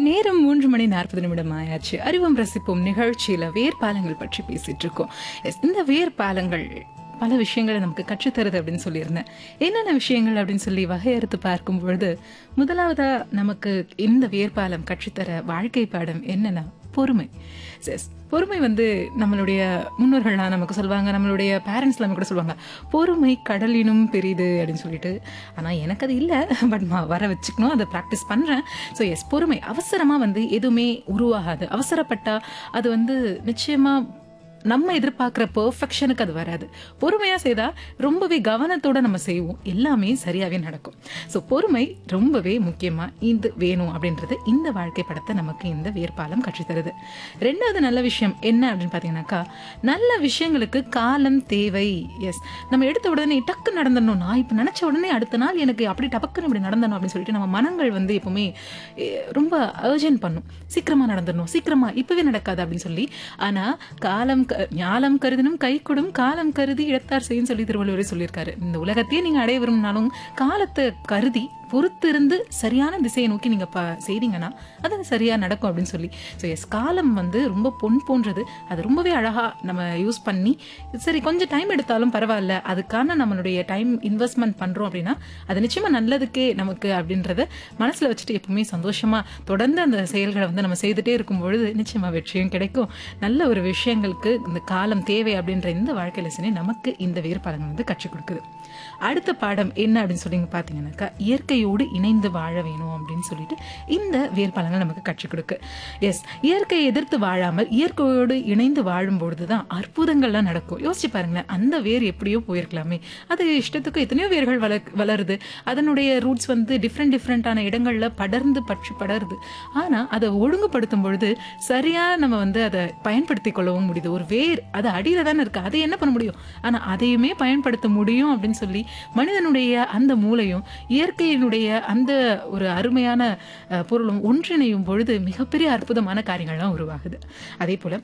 நேரம் மூன்று மணி நாற்பது நிமிடம் ஆயாச்சு அறிவம் ரசிப்போம் நிகழ்ச்சியில வேர்பாலங்கள் பற்றி பேசிட்டு இருக்கோம் Yes, இந்த வேர்பாலங்கள் பல விஷயங்களை நமக்கு கற்றுத்தருது அப்படின்னு சொல்லியிருந்தேன் என்னென்ன விஷயங்கள் அப்படின்னு சொல்லி வகையறுத்து பார்க்கும் பொழுது முதலாவதா நமக்கு இந்த வேர்பாலம் கற்றுத்தர வாழ்க்கை பாடம் என்னன்னா பொறுமை எஸ் பொறுமை வந்து நம்மளுடைய முன்னோர்கள்லாம் நமக்கு சொல்லுவாங்க நம்மளுடைய பேரண்ட்ஸ்லாம் கூட சொல்லுவாங்க பொறுமை கடலினும் பெரிது அப்படின்னு சொல்லிட்டு ஆனால் எனக்கு அது இல்லை பட் வர வச்சுக்கணும் அதை ப்ராக்டிஸ் பண்ணுறேன் ஸோ எஸ் பொறுமை அவசரமாக வந்து எதுவுமே உருவாகாது அவசரப்பட்டா அது வந்து நிச்சயமாக நம்ம எதிர்பார்க்குற பெர்ஃபெக்ஷனுக்கு அது வராது பொறுமையாக செய்தால் ரொம்பவே கவனத்தோட நம்ம செய்வோம் எல்லாமே சரியாகவே நடக்கும் ஸோ பொறுமை ரொம்பவே முக்கியமாக இது வேணும் அப்படின்றது இந்த வாழ்க்கை படத்தை நமக்கு இந்த வேர்பாலம் கற்றுத்தருது ரெண்டாவது நல்ல விஷயம் என்ன அப்படின்னு பார்த்தீங்கன்னாக்கா நல்ல விஷயங்களுக்கு காலம் தேவை எஸ் நம்ம எடுத்த உடனே டக்கு நடந்துடணும் நான் இப்போ நினச்ச உடனே அடுத்த நாள் எனக்கு அப்படி டபக்குன்னு இப்படி நடந்தணும் அப்படின்னு சொல்லிட்டு நம்ம மனங்கள் வந்து எப்பவுமே எ, ரொம்ப அர்ஜென்ட் பண்ணும் சீக்கிரமா நடந்துடணும் சீக்கிரமா இப்பவே நடக்காது அப்படின்னு சொல்லி ஆனா காலம் க- ஞாலம் கருதினும் கை கொடும் காலம் கருதி இடத்தார் செய்யும் சொல்லி திருவள்ளுவரே சொல்லியிருக்காரு இந்த உலகத்தையே நீங்க அடைய விரும்பினாலும் காலத்தை கருதி பொறுத்திருந்து சரியான திசையை நோக்கி நீங்க ப செய்தீங்கன்னா அது சரியா நடக்கும் அப்படின்னு சொல்லி ஸோ எஸ் காலம் வந்து ரொம்ப பொன் போன்றது அது ரொம்பவே அழகா நம்ம யூஸ் பண்ணி சரி கொஞ்சம் டைம் எடுத்தாலும் பரவாயில்ல அதுக்கான நம்மளுடைய டைம் இன்வெஸ்ட்மெண்ட் பண்றோம் அப்படின்னா அது நிச்சயமா நல்லதுக்கே நமக்கு அப்படின்றத மனசுல வச்சுட்டு எப்பவுமே சந்தோஷமா தொடர்ந்து அந்த செயல்களை வந்து நம்ம செய்துட்டே இருக்கும் பொழுது நிச்சயமா வெற்றியும் கிடைக்கும் நல்ல ஒரு விஷயங்களுக்கு இந்த காலம் தேவை அப்படின்ற இந்த வாழ்க்கை லெசனை நமக்கு இந்த வேறுபாடுகள் வந்து கற்றுக் கொடுக்குது அடுத்த பாடம் என்ன அப்படின்னு சொல்லி பார்த்தீங்கன்னாக்கா இயற்கையோடு இணைந்து வாழ வேணும் அப்படின்னு சொல்லிட்டு இந்த வேறுபாலங்கள் நமக்கு கற்றுக் கொடுக்கு எஸ் இயற்கையை எதிர்த்து வாழாமல் இயற்கையோடு இணைந்து வாழும் பொழுது தான் அற்புதங்கள்லாம் நடக்கும் யோசிச்சு பாருங்களேன் அந்த வேர் எப்படியோ போயிருக்கலாமே அது இஷ்டத்துக்கு எத்தனையோ வேர்கள் வள வளருது அதனுடைய ரூட்ஸ் வந்து டிஃப்ரெண்ட் டிஃப்ரெண்டான இடங்கள்ல படர்ந்து பற்றி படருது ஆனா அதை ஒழுங்குபடுத்தும் பொழுது சரியா நம்ம வந்து அதை பயன்படுத்தி கொள்ளவும் முடியுது ஒரு வேர் அது அடியில தானே இருக்கு அதை என்ன பண்ண முடியும் ஆனா அதையுமே பயன்படுத்த முடியும் அப்படின்னு சொல்லி மனிதனுடைய அந்த மூளையும் இயற்கையினுடைய அந்த ஒரு அருமையான அஹ், பொருளும் ஒன்றிணையும் பொழுது மிகப்பெரிய அற்புதமான காரியங்கள்லாம் உருவாகுது அதே போல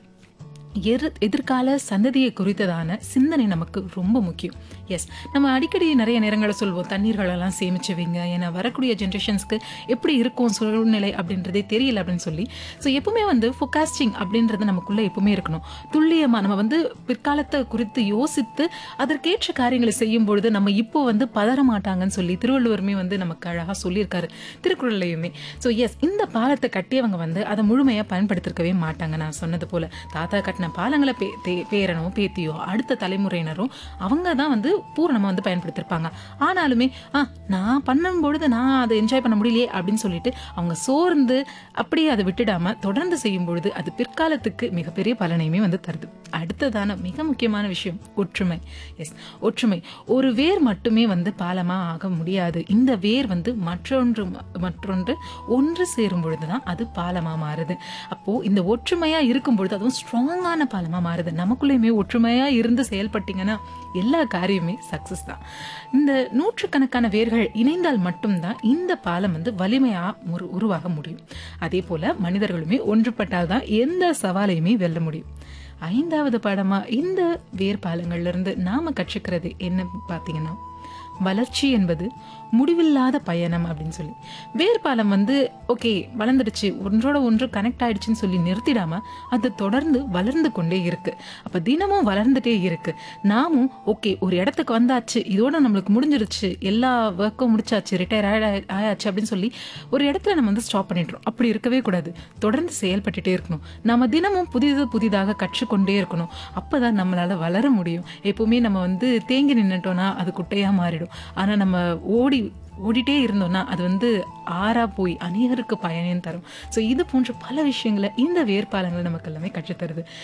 எரு எதிர்கால சந்ததியை குறித்ததான சிந்தனை நமக்கு ரொம்ப முக்கியம் எஸ் நம்ம அடிக்கடி நிறைய நேரங்களில் சொல்வோம் தண்ணீர்களெல்லாம் சேமிச்சு வைங்க ஏன்னா வரக்கூடிய ஜென்ரேஷன்ஸ்க்கு எப்படி இருக்கும் சூழ்நிலை அப்படின்றதே தெரியல அப்படின்னு சொல்லி ஸோ எப்பவுமே வந்து ஃபோகாஸ்டிங் அப்படின்றது நமக்குள்ள எப்பவுமே இருக்கணும் துல்லியமாக நம்ம வந்து பிற்காலத்தை குறித்து யோசித்து அதற்கேற்ற காரியங்களை செய்யும் பொழுது நம்ம இப்போ வந்து பதற மாட்டாங்கன்னு சொல்லி திருவள்ளுவருமே வந்து நமக்கு அழகாக சொல்லியிருக்காரு திருக்குறள்லையுமே ஸோ எஸ் இந்த பாலத்தை கட்டியவங்க வந்து அதை முழுமையாக பயன்படுத்திருக்கவே மாட்டாங்க நான் சொன்னது போல தாத்தா கட்டின பாலங்களை பே தே- பேரனோ பேத்தியோ அடுத்த தலைமுறையினரும் அவங்க தான் வந்து பூரணமாக வந்து பயன்படுத்தியிருப்பாங்க ஆனாலுமே ஆ நான் பண்ணும் பொழுது நான் அதை என்ஜாய் பண்ண முடியலையே அப்படின்னு சொல்லிட்டு அவங்க சோர்ந்து அப்படியே அதை விட்டுடாம தொடர்ந்து செய்யும் பொழுது அது பிற்காலத்துக்கு மிகப்பெரிய பலனையுமே வந்து தருது அடுத்ததான மிக முக்கியமான விஷயம் ஒற்றுமை எஸ் ஒற்றுமை ஒரு வேர் மட்டுமே வந்து பாலமா ஆக முடியாது இந்த வேர் வந்து மற்றொன்று மற்றொன்று ஒன்று சேரும் பொழுதுதான் அது பாலமா மாறுது அப்போ இந்த ஒற்றுமையா இருக்கும் பொழுது அதுவும் ஸ்ட்ராங்கான பாலமா மாறுது நமக்குள்ளேயுமே ஒற்றுமையா இருந்து செயல்பட்டீங்கன்னா எல்லா காரியமே சக்சஸ் தான் இந்த நூற்றுக்கணக்கான வேர்கள் இணைந்தால் மட்டும்தான் இந்த பாலம் வந்து வலிமையா உரு- உருவாக முடியும் அதே போல மனிதர்களுமே ஒன்றுபட்டால் தான் எந்த சவாலையுமே வெல்ல முடியும் ஐந்தாவது பாடமா இந்த வேர்பாலங்கள்ல இருந்து நாம கற்றுக்கிறது என்ன பாத்தீங்கன்னா வளர்ச்சி என்பது முடிவில்லாத பயணம் அப்படின்னு சொல்லி வேர்பாலம் வந்து ஓகே வளர்ந்துடுச்சு ஒன்றோட ஒன்று கனெக்ட் ஆயிடுச்சுன்னு சொல்லி நிறுத்திடாம அது தொடர்ந்து வளர்ந்து கொண்டே இருக்கு அப்ப தினமும் வளர்ந்துட்டே இருக்கு நாமும் ஓகே ஒரு இடத்துக்கு வந்தாச்சு இதோட நம்மளுக்கு முடிஞ்சிருச்சு எல்லா ஒர்க்கும் முடிச்சாச்சு ரிட்டையர் ஆயாச்சு அப்படின்னு சொல்லி ஒரு இடத்துல நம்ம வந்து ஸ்டாப் பண்ணிடுறோம் அப்படி இருக்கவே கூடாது தொடர்ந்து செயல்பட்டுட்டே இருக்கணும் நம்ம தினமும் புதிது புதிதாக கற்றுக்கொண்டே இருக்கணும் அப்பதான் நம்மளால வளர முடியும் எப்பவுமே நம்ம வந்து தேங்கி நின்னுட்டோம்னா அது குட்டையா மாறிடும் ஆனா நம்ம ஓடி ஓடிட்டே இருந்தோம்னா அது வந்து ஆறா போய் அநேகருக்கு பயனையும் தரும் ஸோ இது போன்ற பல விஷயங்களை இந்த வேர்பாலங்களை நமக்கு எல்லாமே கற்றுத்தருது